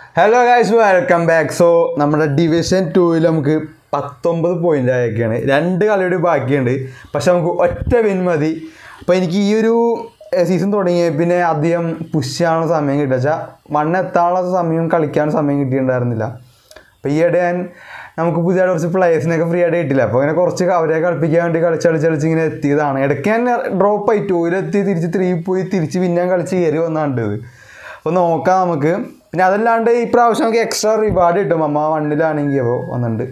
Hello guys welcome back so നമ്മുടെ division ടൂവിൽ നമുക്ക് പത്തൊമ്പത് പോയിന്റ് ആയൊക്കെയാണ് രണ്ട് കളിയുടെ ബാക്കിയുണ്ട് പക്ഷെ നമുക്ക് ഒറ്റ വിൻ മതി അപ്പോൾ എനിക്ക് ഈ ഒരു സീസൺ തുടങ്ങിയ പിന്നെ അധികം പുഷ് ചെയ്യാനുള്ള സമയം കിട്ടുക വെച്ചാൽ വണ്ണ് എത്താനുള്ള സമയം കളിക്കാൻ സമയം കിട്ടിയിട്ടുണ്ടായിരുന്നില്ല അപ്പോൾ ഈയിടെ ഞാൻ നമുക്ക് പുതിയതായിട്ട് കുറച്ച് പ്ലേയേഴ്സിനൊക്കെ ഫ്രീ ആയിട്ട് കിട്ടില്ല അപ്പോൾ അങ്ങനെ കുറച്ച് അവരെ കളിപ്പിക്കാൻ വേണ്ടി കളിച്ച് കളിച്ച് കളിച്ച് ഇങ്ങനെ എത്തിയതാണ് ഇടയ്ക്ക് ഞാൻ ഡ്രോപ്പ് ആയി ടൂവിലെത്തി തിരിച്ച് ത്രീ പോയി തിരിച്ച് പിന്നെ ഞാൻ കളിച്ച് കയറി വന്നാണ്ട് ഇത് അപ്പോൾ നോക്കാം നമുക്ക് പിന്നെ അതല്ലാണ്ട് ഈ പ്രാവശ്യം നമുക്ക് എക്സ്ട്രാ റിവാർഡ് കിട്ടും അമ്മ വണ്ണിലാണെങ്കിൽ അപ്പോൾ വന്നിട്ടുണ്ട്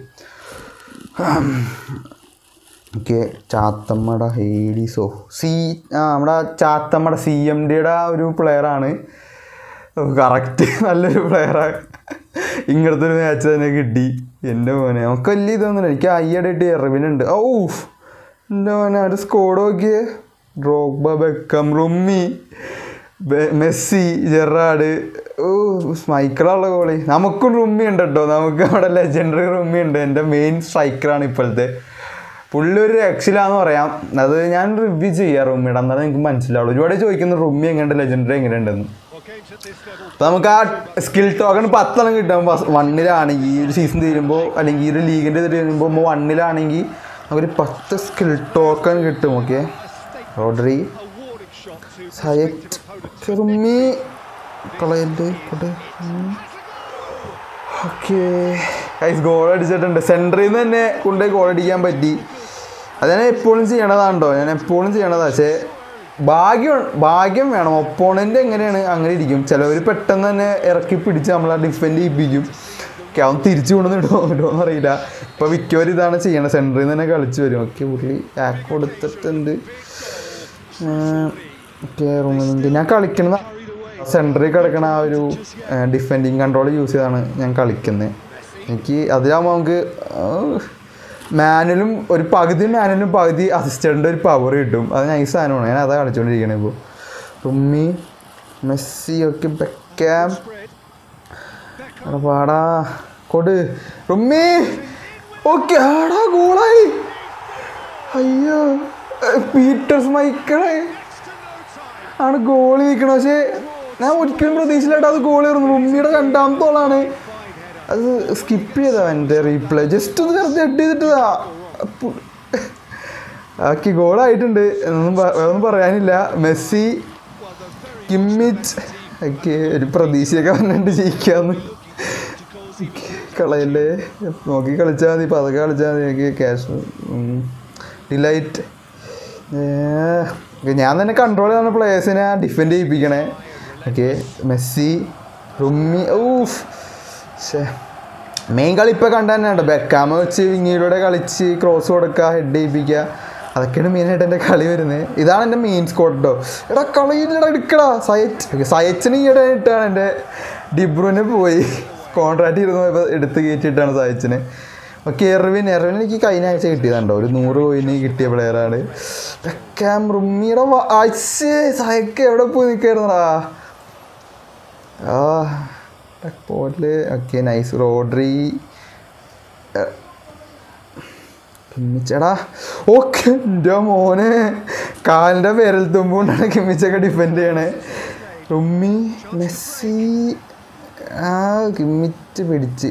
ഓക്കെ ചാത്തമ്മട ഹേഡീസോ സി ആ നമ്മുടെ ചാത്തമ്മട സി എം ഡിയുടെ ഒരു പ്ലെയറാണ് കറക്റ്റ് നല്ലൊരു പ്ലെയറാണ് ഇങ്ങനത്തെ ഒരു മാച്ച് തന്നെ കിട്ടി എൻ്റെ മോനെ നമുക്ക് വലിയ ഇതൊന്നുമില്ല എനിക്ക് അയ്യടെ ഇട്ട് എറിവിനുണ്ട് ഓ എൻ്റെ മോനെ ഒരു സ്കോഡ് നോക്കിയേ ഡ്രോഗ്ബ ബെക്കം റുമ്മി ബെ- മെസ്സി ജെറാഡ് ഓ സ്മൈക്കിളുള്ള ഗോളി നമുക്കും റുമ്മി ഉണ്ട് കേട്ടോ നമുക്ക് അവിടെ ലെജൻഡറി റുമ്മി ഉണ്ട് എൻ്റെ മെയിൻ സ്ട്രൈക്കറാണ് ഇപ്പോഴത്തെ പുള്ളി ഒരു രക്ഷയിലാന്ന് പറയാം അത് ഞാൻ റിവ്യൂ ചെയ്യാം റുമ്മിയുടെ എന്നാലും എനിക്ക് മനസ്സിലാവുള്ളൂ ഒരുപാട് ചോദിക്കുന്നു റുമ്മി എങ്ങനെയുണ്ട് ലെജൻഡറി എങ്ങനെയുണ്ടെന്ന് അപ്പോൾ നമുക്ക് ആ സ്കിൽ ടോക്കൺ പത്തെണ്ണം കിട്ടും വണ്ണിലാണെങ്കിൽ ഈ ഒരു സീസൺ തീരുമ്പോൾ അല്ലെങ്കിൽ ഈ ഒരു ലീഗിൻ്റെ ഇത് തീരുമ്പോൾ നമ്മൾ വണ്ണിലാണെങ്കിൽ നമുക്കൊരു പത്ത് സ്കിൽ ടോക്കൺ കിട്ടും ഓക്കെ റോഡറി സയറ്റ് റുമ്മി കളയല് ഓക്കെ ഗൈസ് ഗോൾ അടിച്ചിട്ടുണ്ട് സെൻറ്ററിൽ നിന്ന് തന്നെ കൊണ്ടുപോയി ഗോൾ അടിക്കാൻ പറ്റി അത് ഞാൻ എപ്പോഴും ചെയ്യണതാണ്ടോ ഞാൻ എപ്പോഴും ചെയ്യണതാ പക്ഷേ ഭാഗ്യം ഭാഗ്യം വേണം ഒപ്പോണൻ്റ് എങ്ങനെയാണ് അങ്ങനെ ഇരിക്കും ചിലവർ പെട്ടെന്ന് തന്നെ ഇറക്കി പിടിച്ച് നമ്മളെ ഡിഫെൻഡ് ചെയ്യിപ്പിക്കും ഓക്കെ അവൻ തിരിച്ചു കൊണ്ടുവന്നിട്ടോ ഇടുമോന്ന് അറിയില്ല ഇപ്പോൾ മിക്കവരും ഇതാണ് ചെയ്യണത് സെൻറ്ററിൽ നിന്ന് തന്നെ കളിച്ച് വരും ഓക്കെ പുള്ളി ബാക്ക് കൊടുത്തിട്ടുണ്ട് ഓക്കെ റൂമിൽ ഞാൻ കളിക്കുന്നത് സെൻറ്ററിൽ കിടക്കണ ആ ഒരു ഡിഫെൻഡിങ് കൺട്രോൾ യൂസ് ചെയ്താണ് ഞാൻ കളിക്കുന്നത് എനിക്ക് അതിലാകുമ്പോൾ നമുക്ക് മാനുവലും ഒരു പകുതി മാനുവലും പകുതി അസിസ്റ്റൻ്റിൻ്റെ ഒരു പവർ കിട്ടും അത് ഞാൻ ഈ സാധനമാണ് ഞാൻ അതാ കളിച്ചുകൊണ്ടിരിക്കണേ ഇപ്പോൾ റുമ്മി മെസ്സി ഒക്കെ ബെക്കാം എടാ പാടാ കൊട് റുമ്മി ഓക്കെ ആടാ ഗോളായി അയ്യോ ഏ, പീറ്റേഴ്സ് മൈക്കിളെ ആണ് ഗോൾ ഇരിക്കണത് പക്ഷേ ഞാൻ ഒരിക്കലും പ്രതീക്ഷയിലായിട്ട് അത് ഗോൾ കയറുന്നു റുമ്മിയുടെ രണ്ടാമത്തെ ഗോളാണ് അത് സ്കിപ്പ് ചെയ്താ എൻ്റെ റീപ്ലേ ജസ്റ്റ് ഒന്ന് കറക്റ്റ് ഹെഡ് ചെയ്തിട്ടതാ അപ്പൊ- ആക്കി ഗോളായിട്ടുണ്ട് ഒന്നും പ- ഒന്നും പറയാനില്ല മെസ്സി കിമ്മിച്ച് ഒക്കെ ഒരു പ്രതീക്ഷയൊക്കെ വന്നിട്ട് ജയിക്കാന്ന് കളയല്ലേ നോക്കി കളിച്ചാൽ മതി പതൊക്കെ കളിച്ചാൽ മതി എനിക്ക് ക്യാഷ് ഡിലൈറ്റ് ഞാൻ തന്നെ കൺട്രോൾ ചെയ്യുന്ന പ്ലേയേഴ്സിനെ ഡിഫെൻഡ് ചെയ്യിപ്പിക്കണേ ഓക്കെ മെസ്സി റുമ്മി ഊഫ് ശേ മെയിൻ കളി ഇപ്പോൾ കണ്ട തന്നെ ഉണ്ട് ബെക്കാമ വെച്ച് വിങ്ങിയിലൂടെ കളിച്ച് ക്രോസ് കൊടുക്കുക ഹെഡ് ചെയ്യിപ്പിക്കുക അതൊക്കെയാണ് മെയിനായിട്ട് എൻ്റെ കളി വരുന്നത് ഇതാണ് എൻ്റെ മെയിൻ സ്കോഡ് കേട്ടോ എടാ കളിയിലടാ എടുക്കടാ സയറ്റ് സയച്ചിന് ഈയിടെ ഇട്ടാണ് എൻ്റെ ഡിബ്രുവിന് പോയി കോൺട്രാക്ട് ഇരുന്ന് പോയപ്പോൾ എടുത്ത് കയറ്റിയിട്ടാണ് സയച്ചിന് ഓക്കെ എർവിൻ എർവിൻ എനിക്ക് കഴിഞ്ഞ ആഴ്ച കിട്ടിയതുണ്ടോ ഒരു നൂറ് കോയിന് കിട്ടിയ പ്ലെയറാണ് ബെക്കാം റുമ്മിയുടെ ആഴ്ച സയക്ക് എവിടെ പോയി നിൽക്കായിരുന്നടാ ആ പോട്ടില് ഓക്കെ നൈസ് റോഡ്രി കിമ്മിച്ചടാ ഓക്കെ എൻ്റെ മോനെ കാലിൻ്റെ വിരൽ തുമ്പുകൊണ്ടാണ് കിമ്മിച്ചൊക്കെ ഡിഫെൻഡ് ചെയ്യണേ റുമ്മി മെസ്സി ആ കിമ്മിച്ച് പിടിച്ച്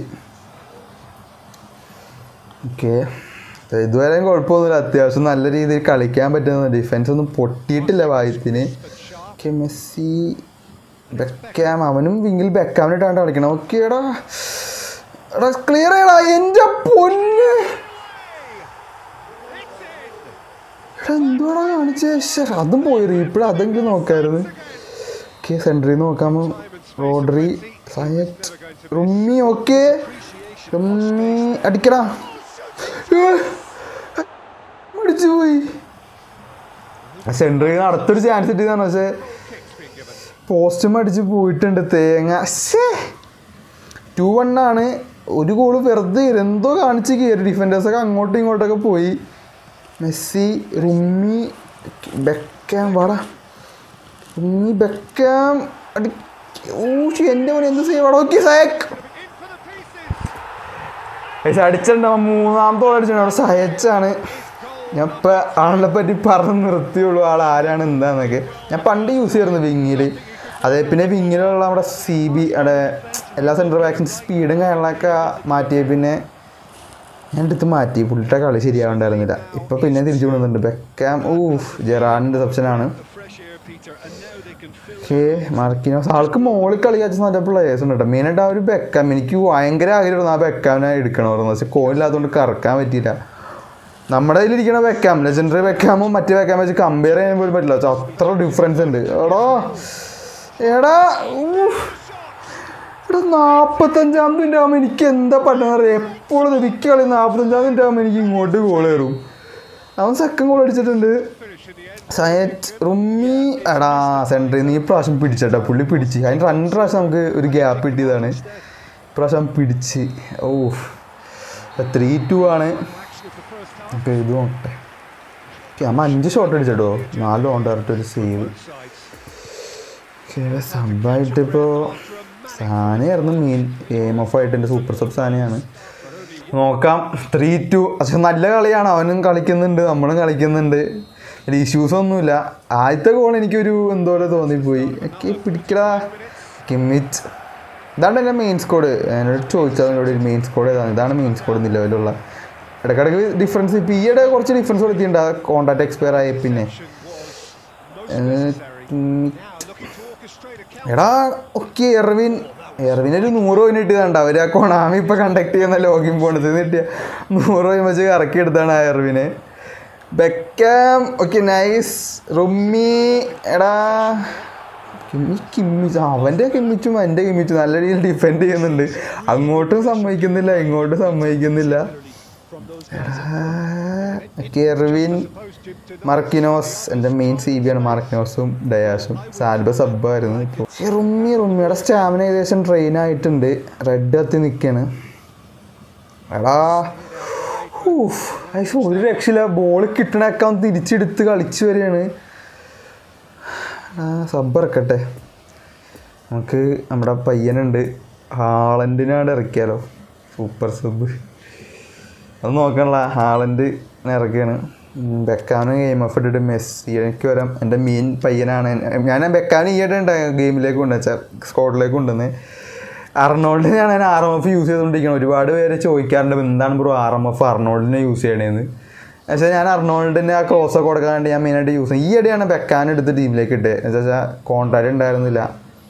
ഓക്കെ ഇതുവരെയും കുഴപ്പമൊന്നുമില്ല അത്യാവശ്യം നല്ല രീതിയിൽ കളിക്കാൻ പറ്റുന്ന ഡിഫെൻസ് ഒന്നും പൊട്ടിയിട്ടില്ല വായത്തിന് ഓക്കെ മെസ്സി ബെക്കാം അവനും വിങ്ങിൽ ബെക്കാമിനിട്ടാണ് കളിക്കണം ഓക്കെ എടാ എടാ ക്ലിയർ ചെയ്യടാ എൻ്റെ പൊന്ന് എടാ എന്തുവാടാ കാണിച്ചേ ശ്ശെ, അതും പോയി റീപ്പിൾ അതെങ്കിലും നോക്കായിരുന്നു ഓക്കെ സെൻട്രിൽ നിന്ന് നോക്കാമോ റോഡറി സയറ്റ് റുമ്മി ഓക്കെ റുമ്മി അടിക്കടാ ഏ, അടിച്ചു പോയി സെൻട്രിൽ നിന്ന് അടുത്തൊരു ചാൻസ് കിട്ടിയതാണ് പക്ഷേ പോസ്റ്റും അടിച്ച് പോയിട്ടുണ്ട് തേങ്ങ ശ്ശേ ടു വണ്ണാണ് ഒരു ഗോള് വെറുതെ കയറി. എന്തോ കാണിച്ച് കയറി ഡിഫൻഡേഴ്സൊക്കെ അങ്ങോട്ടും ഇങ്ങോട്ടൊക്കെ പോയി മെസ്സി റുമ്മി ബെക്കാം വാടാ റുമ്മി ബെക്കാം അടി ഓ ശ്ശെ, എൻ്റെ മോനെ എന്ത് സേവ് ഓക്കെ സയക്ക് അടിച്ചിട്ടുണ്ടാവും മൂന്നാമത്തെ ഗോൾ അടിച്ചിട്ടുണ്ട് അവിടെ സയച്ചാണ് ഞാൻ ഇപ്പം ആളെ പറ്റി പറഞ്ഞ് നിർത്തിയുള്ളൂ ആൾ ആരാണ് എന്താന്നൊക്കെ ഞാൻ പണ്ട് യൂസ് ചെയ്തിരുന്നു വിങ്ങിൽ അതേ പിന്നെ വിങ്ങിലുള്ള നമ്മുടെ സി ബി അവിടെ എല്ലാ സെൻട്രൽ ബാക്സിൻ്റെ സ്പീഡും കാര്യങ്ങളൊക്കെ മാറ്റിയ പിന്നെ ഞാൻ എടുത്ത് മാറ്റി പുള്ളിയുടെ കളി ശരിയാവണ്ടായിരുന്നില്ല ഇപ്പം പിന്നെ തിരിച്ചു കൊണ്ടുവന്നിട്ടുണ്ട് ബെക്കാം ഊഫ് ജെറാഡിൻ്റെ സെപ്ഷനാണ് ഓക്കെ മാർക്കിനോസ് ആൾക്ക് മോളിൽ കളി കളിച്ച നല്ല പ്ലേയേഴ്സ് ഉണ്ട് കേട്ടോ മെയിനായിട്ട് ആ ഒരു ബെക്കാം എനിക്ക് ഭയങ്കര ആഗ്രഹമായിരുന്നു ആ ബെക്കാമിനെ എടുക്കണമെന്ന് പക്ഷെ കോയില്ലാത്തതുകൊണ്ട് കറക്കാൻ പറ്റിയില്ല നമ്മുടെ കയ്യിലിരിക്കണ വെക്കാം ലെജൻഡറി വെക്കാമും മറ്റേ വെക്കാൻ വെച്ച് കമ്പയർ ചെയ്യാൻ പോലും പറ്റില്ല പക്ഷെ അത്ര ഡിഫറൻസ് ഉണ്ട് എടാ എടാ ഊഫ്. എടാ നാൽപ്പത്തഞ്ചാം മിനിറ്റ് ആകുമ്പോൾ എനിക്ക് എന്താ പറ്റുന്നത് അറിയാം എപ്പോഴും എനിക്ക് കളി നാൽപ്പത്തഞ്ചാം മിനിറ്റ് ആകുമ്പോൾ എനിക്ക് ഇങ്ങോട്ട് ഗോൾ കയറും അവൻ സെക്കൻഡ് ഗോൾ അടിച്ചിട്ടുണ്ട് സയറ്റ് റുമ്മി എടാ സെൻറ്ററിൽ നിന്ന് ഈ പ്രാവശ്യം പിടിച്ചേട്ടാ പുള്ളി പിടിച്ച് അതിന് രണ്ട് പ്രാവശ്യം നമുക്ക് ഒരു ഗ്യാപ്പ് കിട്ടിയതാണ് ഇപ്രാവശ്യം പിടിച്ച് ഓ ത്രീ ടു ആണ് ഓക്കെ ഇത് നോക്കട്ടെ ഓക്കെ അമ്മ അഞ്ച് ഷോട്ട് അടിച്ചിട്ടോ നാല് കൊണ്ട് പറഞ്ഞിട്ട് ഒരു സേവ് സബായിട്ട് ഇപ്പോൾ സാനയായിരുന്നു മെയിൻ എയിം ഓഫ് ആയിട്ട് എൻ്റെ സൂപ്പർ സബ് സാനയാണ് നോക്കാം ത്രീ ടു പക്ഷെ നല്ല കളിയാണ് അവനും കളിക്കുന്നുണ്ട് നമ്മളും കളിക്കുന്നുണ്ട് ഇഷ്യൂസ് ഒന്നുമില്ല ആദ്യത്തെ ഗോൾ എനിക്കൊരു എന്തോ പോലെ തോന്നിപ്പോയി ഒക്കെ പിടിക്കടാ കിമ്മിച്ച് ഇതാണ് എൻ്റെ മെയിൻ സ്കോഡ് എന്നോട് ചോദിച്ചത് എന്നോട് മെയിൻ സ്കോഡ് ഏതാണ് ഇതാണ് മെയിൻ സ്കോഡ് നിലവിലുള്ള ഇടയ്ക്കിടയ്ക്ക് ഡിഫറൻസ് ഇപ്പം ഈയിടെ കുറച്ച് ഡിഫറൻസ് കൊടുത്തിട്ടുണ്ട് ആ കോണ്ടാക്ട് എക്സ്പയർ ആയ പിന്നെ ഏഹ്, കിമ്മിറ്റ്. എടാ ഓക്കെ എർവിൻ എർവിൻ ഒരു നൂറ് പോയിന്റ് ഇട്ടതാണ്ട് അവർ ആ കൊണാമി ഇപ്പൊ കണ്ടക്ട് ചെയ്യുന്ന ലോഗിൻ പോണത് കിട്ടിയ നൂറ് പോയിന്റ് വെച്ച് കറക്കി എടുത്താണ് ആ എർവിനെ ബെക്കാം ഓക്കെ നൈസ് റുമ്മി എടാ കിമ്മി കിമ്മിച്ച് അവൻ്റെ കിമ്മിച്ചും എൻ്റെ കിമ്മിച്ചും നല്ല രീതിയിൽ ഡിഫെൻഡ് ചെയ്യുന്നുണ്ട് അങ്ങോട്ടും സമ്മതിക്കുന്നില്ല ഇങ്ങോട്ടും സമ്മതിക്കുന്നില്ല കെർവിൻ മാർക്കിനോസ് എൻ്റെ മെയിൻ സി ബി ആണ് മാർക്കിനോസും ഡയാസും സാൽബ സബ്ബായിരുന്നു ഇപ്പോൾ പക്ഷേ റുമ്മി റുമ്മിയുടെ സ്റ്റാമിന ഏകദേശം ട്രെയിൻ ആയിട്ടുണ്ട് റെഡ് കത്തി നിൽക്കുകയാണ് എടാ ഊഫ്, ഐസ് ഒരു രക്ഷയില്ല ബോൾ കിട്ടണൊക്കെ അവൻ തിരിച്ചെടുത്ത് കളിച്ചു വരികയാണ് ആ സബ്ബ് ഇറക്കട്ടെ നമുക്ക് നമ്മുടെ പയ്യനുണ്ട് ഹാളൻഡിനാണ് ഇറക്കിയാലോ സൂപ്പർ സബ് അത് നോക്കണല്ല ഹാളൻഡ് ഇറക്കുകയാണ് ബെക്കാനും ഗെയിം ഓഫ് ഇട്ടിട്ട് മെസ്സി എനിക്ക് വരാം എൻ്റെ മെയിൻ പയ്യനാണ് ഞാൻ ബെക്കാനും ഈയിടെ ഉണ്ടായ ഗെയിമിലേക്ക് കൊണ്ടുവച്ചാൽ സ്കോഡിലേക്ക് കൊണ്ടുവന്ന് അർണോൾഡിനെയാണ് ഞാൻ ആർ എം എഫ് യൂസ് ചെയ്തുകൊണ്ടിരിക്കുന്നത് ഒരുപാട് പേര് ചോദിക്കാറുണ്ട് എന്താണ് ബ്രോ ആർ എം എഫ് അർണോൾഡിനെ യൂസ് ചെയ്യണേന്ന് പക്ഷേ ഞാൻ അർണോൾഡിൻ്റെ ആ ക്ലോസ് ഒക്കെ കൊടുക്കാൻ വേണ്ടി ഞാൻ മെയിനായിട്ട് യൂസ് ചെയ്യും ഈയിടെയാണ് ബെക്കാൻ എടുത്ത് ടീമിലേക്ക് ഇട്ടത് എന്ന് വെച്ചാൽ കോൺട്രാക്ട് ഉണ്ടായിരുന്നില്ല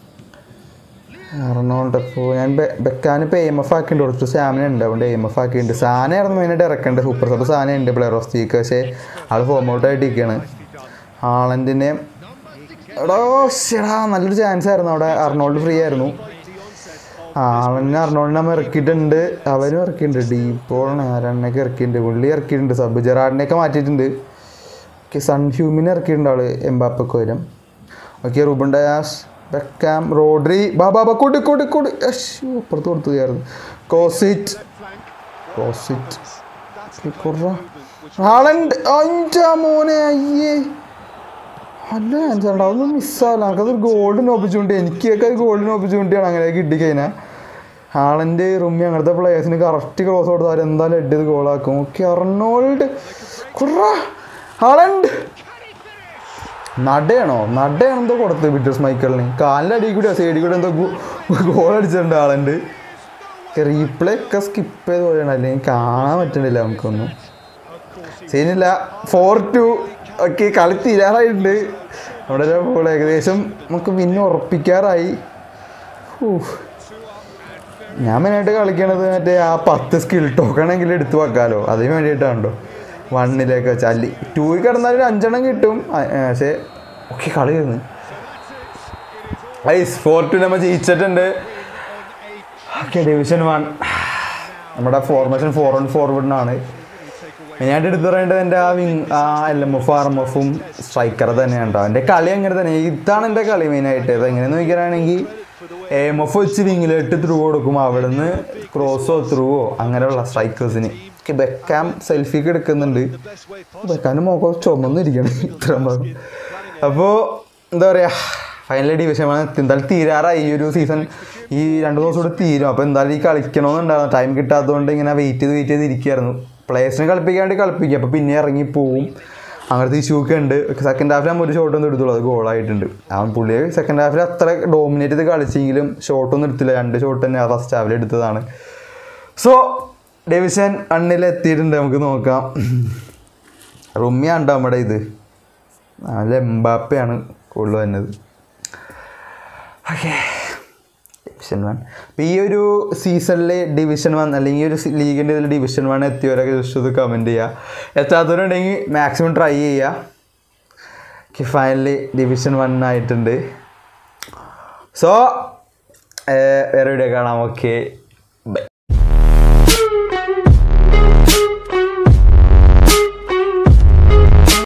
അർണോൾഡ് അപ്പോൾ ഞാൻ ബെ- ബെക്കാൻ ഇപ്പോൾ എം എഫ് ആക്കിയിട്ടുണ്ട് കുറച്ച് സാമിന ഉണ്ട് അതുകൊണ്ട് എം എഫ് ആക്കിയിട്ടുണ്ട് സാനയായിരുന്നു മെയിനായിട്ട് ഇറക്കേണ്ടത് സൂപ്പർ സബ് സാന ഉണ്ട് പ്ലെയർ ഓഫ് ദീക്ക് പക്ഷേ ആൾ ഫോം ഔട്ട് ആയിട്ട് ഇരിക്കുകയാണ് ഹാളൻഡിനെ എടോ ശരാ നല്ലൊരു ചാൻസ് ആയിരുന്നു അവിടെ അർണോൾഡ് ഫ്രീ ആയിരുന്നു ആളന്നെ അർണോൾഡിനെ നമ്മൾ ഇറക്കിയിട്ടുണ്ട് അവനും ഇറക്കിയിട്ടുണ്ട് ഡീപ്പോൾ ആരണ്ണൊക്കെ ഇറക്കിയിട്ടുണ്ട് പുള്ളി ഇറക്കിയിട്ടുണ്ട് സബ് ജെറാഡിനെയൊക്കെ മാറ്റിയിട്ടുണ്ട് ഓക്കെ സൺ ഹ്യൂമിനെ ഇറക്കിയിട്ടുണ്ട് ആള് എംബാപ്പൊക്കെ വരും okay Ruben Dias Beckham Rodri ബാബാ ബാ കൊടു കൊടു കൊടു അശ്ശോ, അപ്പുറത്ത് കൊടുത്തു കയറുന്നു കോസിറ്റ് കോസിറ്റ് ഓക്കേ, കുറ ഹാളണ്ട് അഞ്ചാ മോനെ അയ്യേ അല്ല അഞ്ചാണ്ട് അതൊന്നും മിസ്സാവില്ല നമുക്കതൊരു ഗോൾഡിന് ഓപ്പർച്യൂണിറ്റി എനിക്കൊക്കെ ഒരു ഗോൾഡിന് ഓപ്പർച്യൂണിറ്റിയാണ് അങ്ങനെ കിട്ടിക്കഴിഞ്ഞാൽ ഹാളൻ്റെ റുമ്മി അങ്ങനത്തെ പ്ലേയേഴ്സിന് കറക്റ്റ് ക്രോസ് കൊടുത്താൽ അവരെന്തായാലും ഹെഡ് ചെയ്ത് ഗോളാക്കും ഓക്കെ അർണോൾഡ് കുറ ഹാളണ്ട് നടയാണോ നടയാണ് എന്തോ കൊടുത്തത് വിറ്റേഴ്സ് മൈക്കിളിന് കാലിൻ്റെ അടിയിൽ കൂടി സൈഡിൽ കൂടി എന്തോ ഗോൾ അടിച്ചിട്ടുണ്ട് ആളുണ്ട് റീപ്ലേ ഒക്കെ സ്കിപ്പ് ചെയ്ത് പോയാണ് അല്ലെങ്കിൽ കാണാൻ പറ്റണില്ല നമുക്കൊന്നും സീനില്ല ഫോർ ടു ഒക്കെ കളി തീരാറായിട്ടുണ്ട് നമ്മുടെ ഒരു ബോൾ ഏകദേശം നമുക്ക് പിന്നെ ഉറപ്പിക്കാറായി ഊഹ്. ഞാൻ മെയിനായിട്ട് കളിക്കണത് മറ്റേ ആ പത്ത് സ്കിൽ ടോക്കണെങ്കിൽ എടുത്തു വെക്കാലോ അതിന് വേണ്ടിയിട്ടാണല്ലോ വണ്ണിലേക്ക് വെച്ചാൽ അല്ലി ടൂയിൽ കിടന്നാൽ ഒരു അഞ്ചെണ്ണം കിട്ടും ആ, ആ, പക്ഷേ ഓക്കെ കളി വരുന്നു ഐസ് ഫോർ ടു നമ്മൾ ജയിച്ചിട്ടുണ്ട് ഓക്കെ ഡിവിഷൻ വൺ നമ്മുടെ ഫോർമേഷൻ ഫോർ ഓൺ ഫോർവേഡിനാണ് മെയിനായിട്ട് എടുത്തു പറയേണ്ടത് എൻ്റെ ആ വിങ് ആ L M F R M എഫും സ്ട്രൈക്കർ തന്നെയാണ് കേട്ടോ എൻ്റെ കളി അങ്ങനെ തന്നെ ഇതാണ് എൻ്റെ കളി മെയിനായിട്ട് ഇത് എങ്ങനെയെന്ന് നോക്കുകയാണെങ്കിൽ എ എം എഫ് വെച്ച് വിങ്ങിലിട്ട് ത്രൂ കൊടുക്കും അവിടെ നിന്ന് ക്രോസോ ത്രൂവോ അങ്ങനെയുള്ള സ്ട്രൈക്കേഴ്സിന് ബെക്കാം സെൽഫിക്ക് എടുക്കുന്നുണ്ട് ബെക്കാൻ്റെ മുഖം ചുമന്നിരിക്കണം ഇത്ര അപ്പോൾ എന്താ പറയുക ഫൈനൽ ഡിവിഷൻ എന്തായാലും തീരാറായി ഈ ഒരു സീസൺ ഈ രണ്ട് ദിവസം കൂടെ തീരും അപ്പോൾ എന്തായാലും ഈ കളിക്കണമെന്നുണ്ടായിരുന്നു ടൈം കിട്ടാത്തതുകൊണ്ട് ഇങ്ങനെ വെയിറ്റ് ചെയ്ത് വെയിറ്റ് ചെയ്ത് ഇരിക്കുകയായിരുന്നു പ്ലേയേഴ്സിനെ കളിപ്പിക്കാണ്ട് കളിപ്പിക്കുക അപ്പോൾ പിന്നെ ഇറങ്ങി പോവും അങ്ങനത്തെ ഇഷ്യൂ ഒക്കെ ഉണ്ട് സെക്കൻഡ് ഹാഫിൽ നമ്മൾ ഒരു ഷോട്ടൊന്നും എടുത്തുള്ളൂ അത് ഗോളായിട്ടുണ്ട് അവൻ പുള്ളി സെക്കൻഡ് ഹാഫിൽ അത്ര ഡോമിനേറ്റ് ചെയ്ത് കളിച്ചെങ്കിലും ഷോട്ടൊന്നും എടുത്തില്ല രണ്ട് ഷോട്ട് തന്നെ ഫസ്റ്റ് ഹാഫിൽ എടുത്തതാണ് സോ ഡിവിഷൻ വണ്ണിൽ എത്തിയിട്ടുണ്ട് നമുക്ക് നോക്കാം റുമ്മിയാണ് നമ്മുടെ ഇത് നല്ല എംബാപ്പയാണ് കൂടുതൽ വന്നത് ഓക്കെ ഡിവിഷൻ വൺ അപ്പോൾ ഈ ഒരു സീസണിൽ ഡിവിഷൻ വൺ അല്ലെങ്കിൽ ഈ ഒരു ലീഗിൻ്റെ ഇതിൽ ഡിവിഷൻ വൺ എത്തിയവരൊക്കെ ജസ്റ്റ് ഇത് കമൻറ്റ് ചെയ്യുക എത്താത്തവരുണ്ടെങ്കിൽ മാക്സിമം ട്രൈ ചെയ്യുക ഓക്കെ ഫൈനലി ഡിവിഷൻ വൺ ആയിട്ടുണ്ട് സോ വേറെ വീഡിയോ കാണാം ഓക്കെ